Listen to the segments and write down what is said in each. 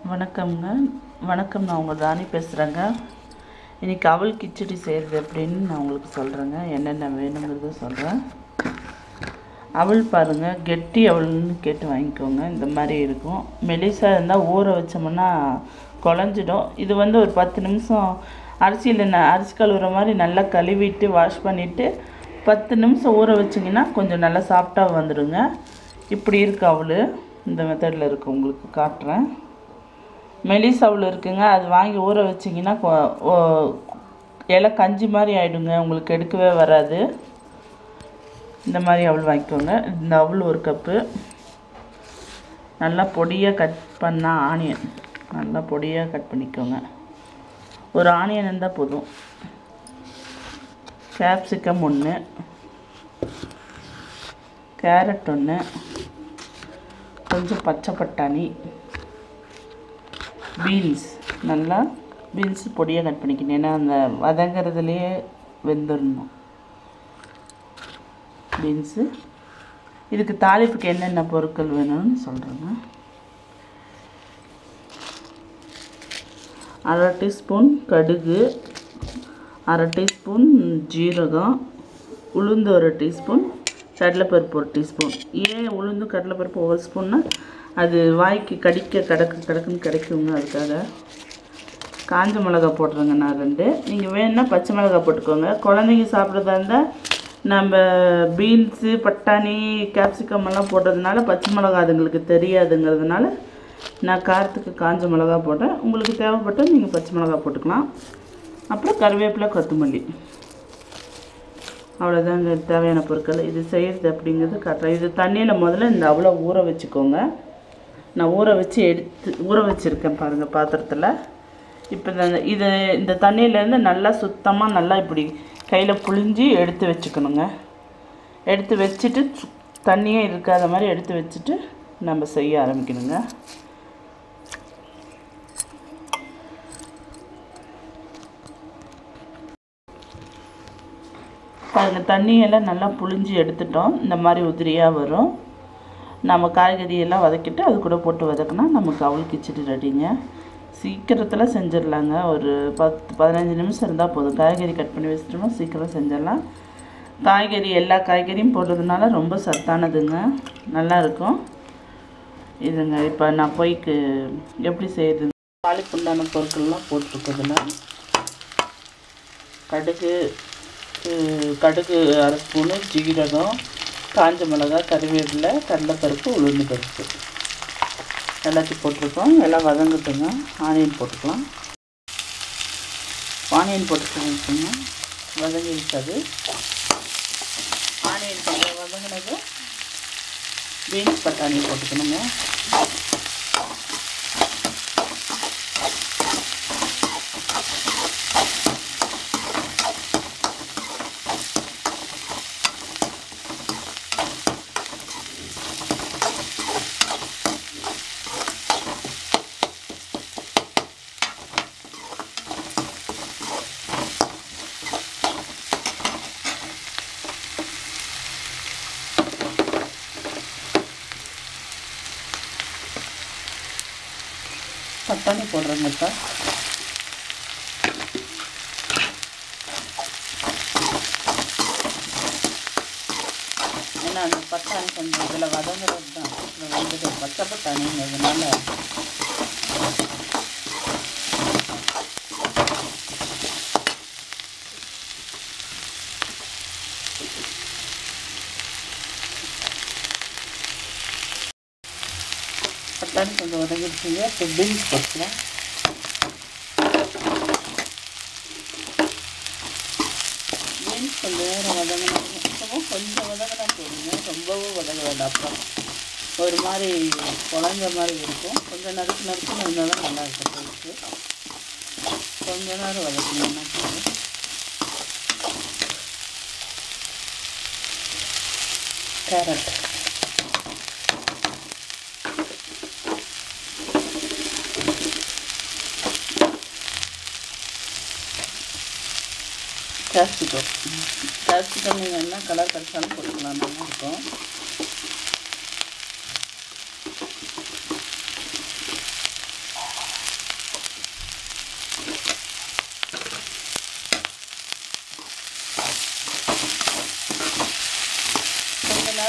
வணக்கம்ங்க வணக்கம் நான் உங்கள் ராணி பேசுகிறேங்க இன்றைக்கி அவல் கிச்சடி செய்கிறது எப்படின்னு நான் உங்களுக்கு சொல்கிறேங்க என்னென்ன வேணுங்கிறத சொல்கிறேன் அவல் பாருங்கள் கெட்டி அவல்னு கேட்டு வாங்கிக்கோங்க இந்த மாதிரி இருக்கும் மெலிசாக இருந்தால் ஊற வச்சோம்னா குழஞ்சிடும் இது வந்து ஒரு பத்து நிமிஷம் அரிசியில் ந அரிசி கழுவுற மாதிரி நல்லா கழுவிட்டு வாஷ் பண்ணிவிட்டு பத்து நிமிஷம் ஊற வச்சிங்கன்னா கொஞ்சம் நல்லா சாஃப்டாக வந்துடுங்க இப்படி இருக்கு அவள் இந்த மெத்தடில் இருக்குது உங்களுக்கு காட்டுறேன் மெலிஸ் அவள் இருக்குங்க அது வாங்கி ஊற வச்சிங்கன்னா கொ- ஓ- இலை கஞ்சி மாதிரி ஆயிடுங்க உங்களுக்கு எடுக்கவே வராது இந்த மாதிரி அவள் வாங்கிக்கோங்க இந்த அவள் ஒரு கப்பு நல்லா பொடியாக கட் பண்ண ஆனியன் நல்லா பொடியாக கட் பண்ணிக்கோங்க ஒரு ஆனியன் இருந்தால் போதும் கேப்சிகம் ஒன்று கேரட் ஒன்று கொஞ்சம் பச்சை பட்டாணி பீன்ஸ் நல்லா பீன்ஸ் பொடியாக கட் பண்ணிக்கணும் ஏன்னா அந்த வதங்கிறதுலையே வெந்துடணும் பீன்ஸு இதுக்கு தாளிப்புக்கு என்னென்ன பொருட்கள் வேணும்னு சொல்கிறேங்க அரை டீஸ்பூன் கடுகு அரை டீஸ்பூன் ஜீரகம் உளுந்து ஒரு டீஸ்பூன் கடலைப்பருப்பு ஒரு டீஸ்பூன் ஏன் உளுந்து கடலைப்பருப்பு ஒரு ஸ்பூன்னா அது வாய்க்கு கடிக்க கடக்கு கடக்குன்னு கிடைக்குங்க அதுக்காக காஞ்ச மிளகா போட்டுருங்க நான் ரெண்டு நீங்கள் வேணும்னா பச்சை மிளகா போட்டுக்கோங்க குழந்தைங்க சாப்பிட்றதா இருந்தால் நம்ம பீன்ஸு பட்டாணி கேப்சிகம் எல்லாம் போட்டதுனால பச்சை மிளகா அதுங்களுக்கு தெரியாதுங்கிறதுனால நான் காரத்துக்கு காஞ்ச மிளகா போட்டேன் உங்களுக்கு தேவைப்பட்டால் நீங்கள் பச்சை மிளகா போட்டுக்கலாம் அப்புறம் கருவேப்பிலை கொத்தமல்லி அவ்வளோதாங்க தேவையான பொருட்கள் இது செய்கிறது அப்படிங்கிறது காட்டுறேன் இது தண்ணியில் முதல்ல இந்த அவ்வளோ ஊற வச்சுக்கோங்க நான் ஊற வச்சு எடுத்து ஊற வச்சுருக்கேன் பாருங்கள் பாத்திரத்தில் இப்போ இந்த இது இந்த தண்ணியிலேருந்து நல்லா சுத்தமாக நல்லா இப்படி கையில் புழிஞ்சி எடுத்து வச்சுக்கணுங்க எடுத்து வச்சுட்டு சு- தண்ணியே இருக்காத மாதிரி எடுத்து வச்சுட்டு நம்ம செய்ய ஆரம்பிக்கணுங்க பாருங்கள் தண்ணியெல்லாம் நல்லா புழிஞ்சி எடுத்துட்டோம் இந்த மாதிரி உதிரியாக வரும் நம்ம காய்கறியெல்லாம் வதக்கிட்டு அது கூட போட்டு வதக்கினா நமக்கு அவல் கிச்சடி ரெடிங்க சீக்கிரத்தில் செஞ்சிடலாங்க ஒரு பத்து பதினஞ்சு நிமிஷம் இருந்தால் போதும் காய்கறி கட் பண்ணி வச்சிட்டோம்னா சீக்கிரம் செஞ்சிடலாம் காய்கறி எல்லா காய்கறியும் போடுறதுனால ரொம்ப சத்தானதுங்க நல்லா இருக்கும் இதுங்க இப்போ நான் போய்க்கு எப்படி செய்யுது தாளிப்புண்டான பொருட்கள்லாம் போட்டிருக்கிறதுல கடுகு அஹ், கடுகு அரை ஸ்பூனு ஜீரகம் காஞ்ச மிளகாய் கறிவேப்பிலை கடலைப்பருப்பு உளுந்து பருப்பு எல்லாத்தையும் போட்டிருக்கோம் எல்லாம் வதங்கட்டுங்க ஆனியன் போட்டுக்கலாம் ஆனியன் போட்டுக்கோங்க வதங்கி இருக்காது ஆனியன் கொஞ்சம் வதங்கினது பீன்ஸ் பட்டாணி போட்டுக்கணுங்க பட்டாணி போடுறேங்க இப்போ ஏன்னா அந்த பட்டாணி கொஞ்சம் இதில் வதங்குறது தான் இதில் வந்து பச்சை பட்டாணிங்கிறதுனால பட்டாணி கொஞ்சம் வதங்கிடுச்சுங்க இப்போ பீன்ஸ் போட்டுக்கலாம் பீன்ஸ் கொஞ்சம் நேரம் வதங்கினா இப்போவும் கொஞ்சம் வதங்கினா போதுங்க ரொம்பவும் வதங்க வேண்டாம் அப்புறம் ஒரு மாதிரி குழஞ்ச மாதிரி இருக்கும் கொஞ்சம் நறுக்கு நறுக்குன்னு இருந்தாலும் நல்லா இருக்கும் டேஸ்ட்டு கொஞ்ச நேரம் வதக்கணும்னா போதும் கேரட் கேப்சிகம் கேப்சிகம் நீங்கள் என்ன கலர் கடிச்சாலும் போட்டுக்கலாம் நல்லா இருக்கும்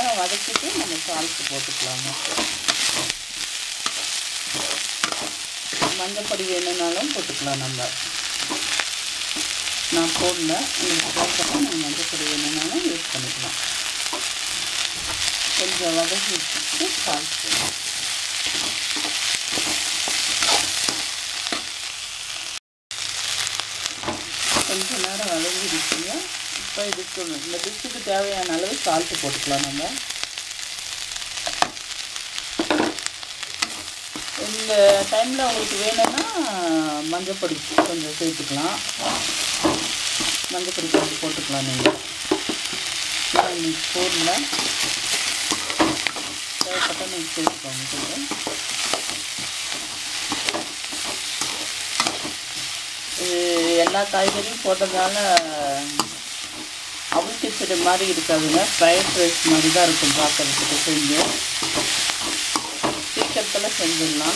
நேரம் வதக்கிட்டு நம்ம சால்ட்டு போட்டுக்கலாங்க மஞ்சப்பொடி வேணும்னாலும் போட்டுக்கலாம் நம்ம நான் போடல உங்களுக்கு தேவைப்பட்டா நம்ம மஞ்சப்பொடி வேணும்னாலும் யூஸ் பண்ணிக்கலாம் கொஞ்சம் வதக்கி வச்சுட்டு சால்ட் போடலாம் கொஞ்ச நேரம் வதங்கிடுச்சுங்க இப்போ இதுக்கு இந்த டிஷ்ஷுக்கு தேவையான அளவு சால்ட்டு போட்டுக்கலாம் நம்ம இந்த டைமில் உங்களுக்கு வேணும்னா மஞ்சப்பொடி கொஞ்சம் சேர்த்துக்கலாம் மஞ்சப்பொடி கொஞ்சம் போட்டுக்கலாம் நீங்கள் நான் இன்னைக்கு போடல தேவைப்பட்ட நீங்கள் சேர்த்துக்கோங்க கொஞ்சம் இது எல்லா காய்கறியும் போட்டதால அவல் கிச்சடி மாதிரி இருக்காதுங்க ஃப்ரைட் ரைஸ் மாதிரி தான் இருக்கும் பார்க்கறதுக்கு செஞ்சு சீக்கிரத்தில் செஞ்சிடலாம்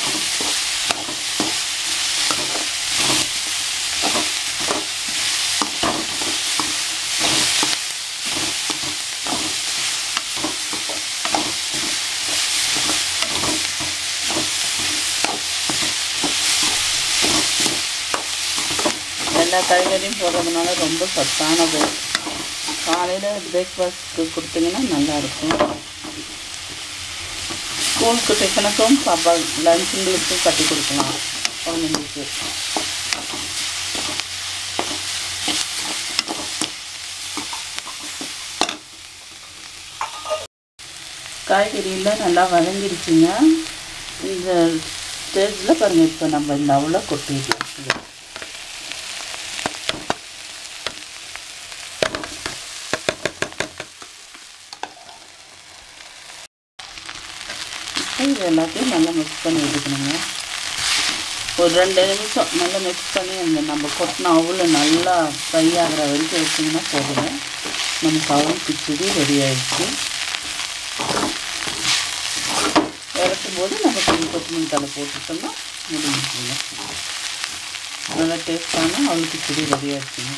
எல்லா காய்கறியும் போடுறதுனால ரொம்ப சத்தானது காலையில் பிரேக்ஃபாஸ்ட்டு கொடுத்தீங்கன்னா நல்லாயிருக்கும் ஸ்கூலுக்கு டிஃபனுக்கும் சாப்பா லஞ்சுங்களுக்கும் கட்டி கொடுக்கலாம் குழந்தைங்களுக்கு காய்கறியில் நல்லா வதங்கிடுச்சுங்க இந்த ஸ்டேஜில் பாருங்கள் இப்போ நம்ம இந்த அவ்வளோ கொட்டிடலாம் இது இது எல்லாத்தையும் நல்லா மிக்ஸ் பண்ணி எடுக்கணுங்க ஒரு ரெண்டு நிமிஷம் நல்லா மிக்ஸ் பண்ணி அந்த நம்ம கொட்டின அவ்வளோ நல்லா ஃப்ரை ஆகிற வரைக்கும் வச்சிங்கன்னா போதுங்க நமக்கு அவ்வளோ கிச்சடி ரெடி ஆயிடுச்சு இறக்கும் போது நம்ம கொஞ்சம் கொத்தமல்லி தலை போட்டுட்டோம்னா முடிஞ்சுங்க நல்லா டேஸ்டான அவ்வளோ கிச்சடி ரெடி ஆயிடுச்சுங்க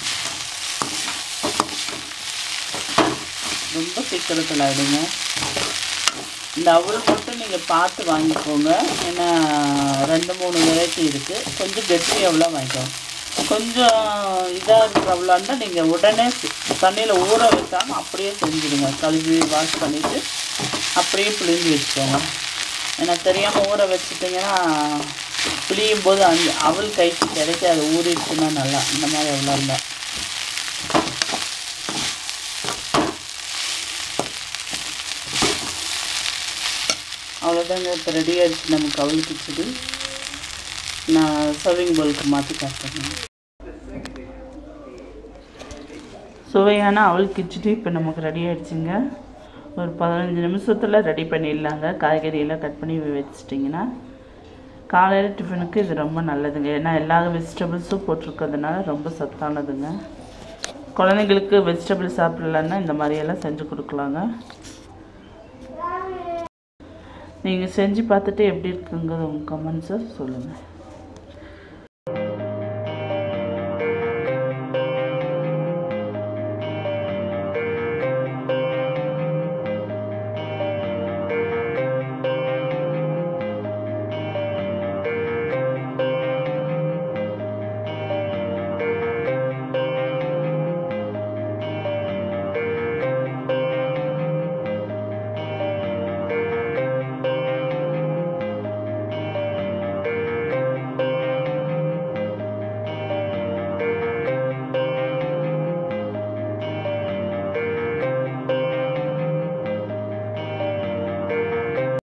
ரொம்ப சீக்கிரத்தில் ஆகிடுங்க இந்த அவல் மட்டும் நீங்கள் பார்த்து வாங்கிக்கோங்க ஏன்னா ரெண்டு மூணு வெரைட்டி இருக்குது கொஞ்சம் கெட்டி அவ்வளோ வாங்கிக்கோங்க கொஞ்சம் இதாக இருக்கிற அவ்வளோன்னா நீங்கள் உடனே தண்ணியில் ஊற வைக்காமல் அப்படியே செஞ்சுடுங்க கழுவி வாஷ் பண்ணிவிட்டு அப்படியே பிழிஞ்சு வச்சுக்கோங்க ஏன்னா தெரியாமல் ஊற வச்சுட்டிங்கன்னா பிழியும் போது அந்த அவல் கைக்கு கிடைக்காது ஊறிடுச்சுன்னா நல்லா இந்த மாதிரி அவ்வளோ இருந்தால் அவ்வளோதாங்க இப்போ ரெடி ஆகிடுச்சு நமக்கு அவள் கிச்சடி நான் சர்விங் பவுலுக்கு மாற்றி காட்டுறேன் சுவையான அவல் கிச்சடி இப்போ நமக்கு ரெடி ஆகிடுச்சுங்க ஒரு பதினஞ்சு நிமிஷத்தில் ரெடி பண்ணிடலாங்க காய்கறியெல்லாம் கட் பண்ணி வச்சிட்டிங்கன்னா காலையில் டிஃபனுக்கு இது ரொம்ப நல்லதுங்க ஏன்னா எல்லா வெஜிடபிள்ஸும் போட்டிருக்கிறதுனால ரொம்ப சத்தானதுங்க குழந்தைங்களுக்கு வெஜிடபிள் சாப்பிடலன்னா இந்த மாதிரியெல்லாம் செஞ்சு கொடுக்கலாங்க நீங்கள் செஞ்சு பார்த்துட்டு எப்படி இருக்குங்கிறது உங்கள் கமெண்ட்ஸை சொல்லுங்கள்